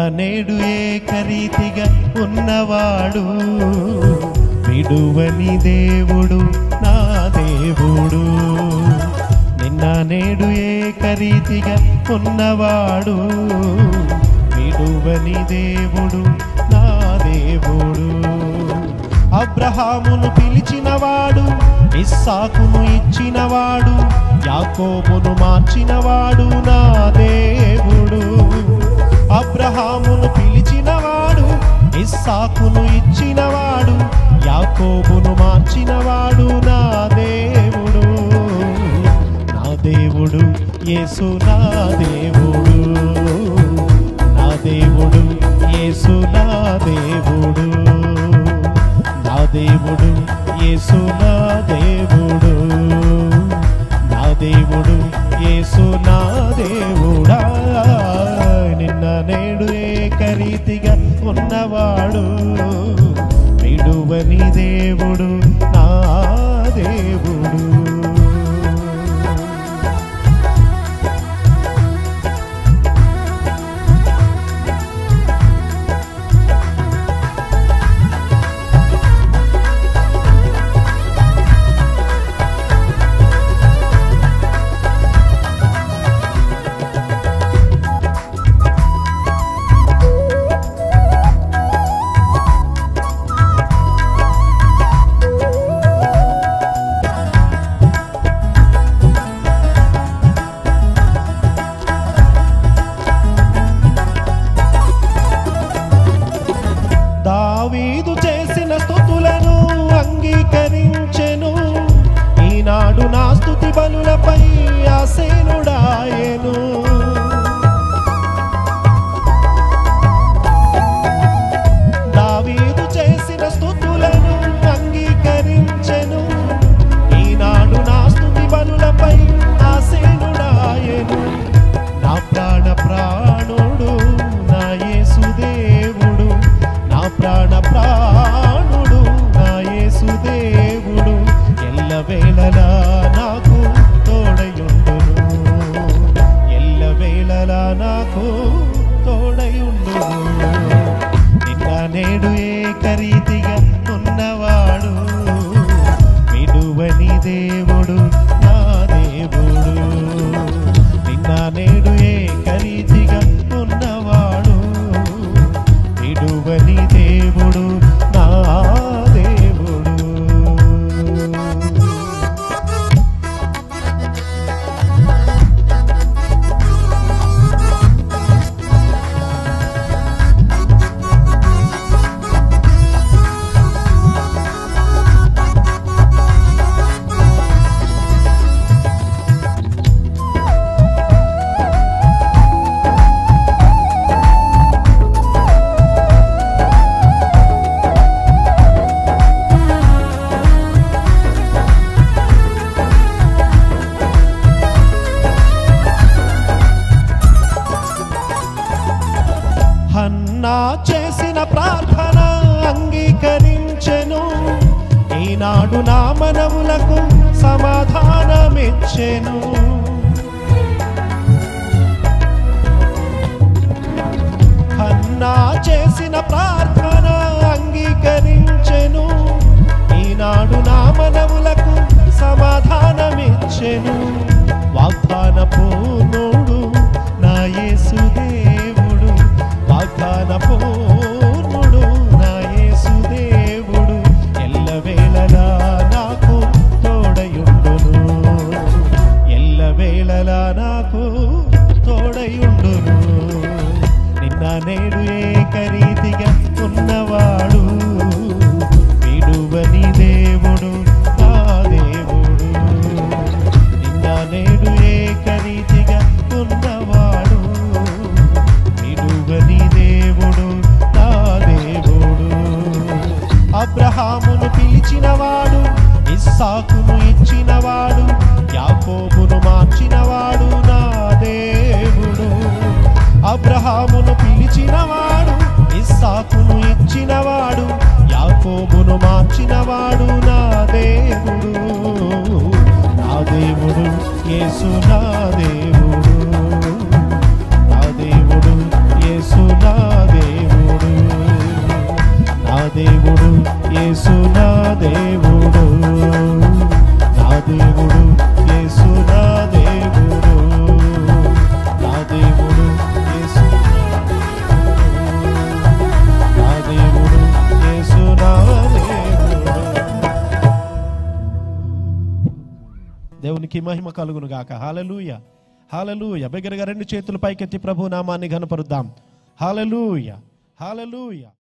నేడు ఏకరీతిగా ఉన్నవాడు విడువని దేవుడు నా దేవుడు నిన్న నేడు ఏకరీతిగా ఉన్నవాడు విడువని దేవుడు నా దేవుడు అబ్రహామును పిలిచినవాడు ఇస్సాకును ఇచ్చినవాడు యాకోబును మార్చినవాడు నా దేవుడు అబ్రహామును పిలిచినవాడు ఇస్సాకును ఇచ్చినవాడు యాకోబును మార్చినవాడు నా దేవుడు నా దేవుడు యేసు నా దేవుడు నా దేవుడు యేసు నా దేవుడు నా దేవుడు యేసు నా దేవుడు నా దేవుడు యేసు నా దేవుడా నిన్న నేడు ఏకరీతిగా ఉన్నవాడు విడువని దేవుడు నా దేవుడు దావీదు చేసిన స్థుతులను అంగీకరించెను ఈనాడు నా స్థుతి బలులపై ఆసేనుడాయెను దావీదు చేసిన స్థుతులను అంగీకరించెను ఈనాడు నా స్థుతి బలులపై ఆసేనుడాయెను నా ప్రాణ ప్రాణుడు నా యేసుదేవుడు నా ప్రాణ ప్రాణుడు నా యేసుదేవుడు ఎల్లవేళలా నాకు తోడయుండును ఎల్లవేళలా నాకు తోడయుండును నిన్న నేడు ఏకరీతిగా ఉన్నవాడు విడువని దేవుడు నా దేవుడు నిన్న నేడు ఏకరీతిగా ఉన్నవాడు విడువని దేవుడు నా దేవుడు హన్నా చేసిన ప్రార్థన అంగీకరించెను ఈనాడు నా మనవులకు సమాధానమిచ్చెను హన్నా చేసిన ప్రార్థన అంగీకరించెను ఈనాడు నా మనవులకు సమాధానమిచ్చెను వాగ్దాన పూర్ణుడు నా యేసుదేవుడు వాగ్దాన పూర్ణుడు నా యేసుదేవుడు ఎల్లవేళలా నాకు తోడయుండును ఎల్లవేళలా నాకు తోడయుండును నిన్న నేడు ఏకరీతిగా ఉన్నవాడు విడువని దేవుడు నా దేవుడు నిన్న నేడు ఏకరీతిగా ఉన్నవాడు విడువని దేవుడు నా దేవుడు అబ్రహామును పిలిచినవాడు ఇస్సాకును ఇచ్చినవాడు యాకోబును మార్చినవాడు నా దేవుడు అబ్రహామును పిలిచినవాడు ఇస్సాకును ఇచ్చినవాడు యాకోబును మార్చినవాడు నా దేవుడు నా దేవుడు యేసు నా దేవుడు నా దేవుడు యేసు నా దేవునికి మహిమ కలుగును గాక హాలలుయ హాలలుయ బిగ్గరగా రెండు చేతులు పైకెత్తి ప్రభు నామాన్ని ఘనపరుద్దాం హాలలుయ హాలలుయ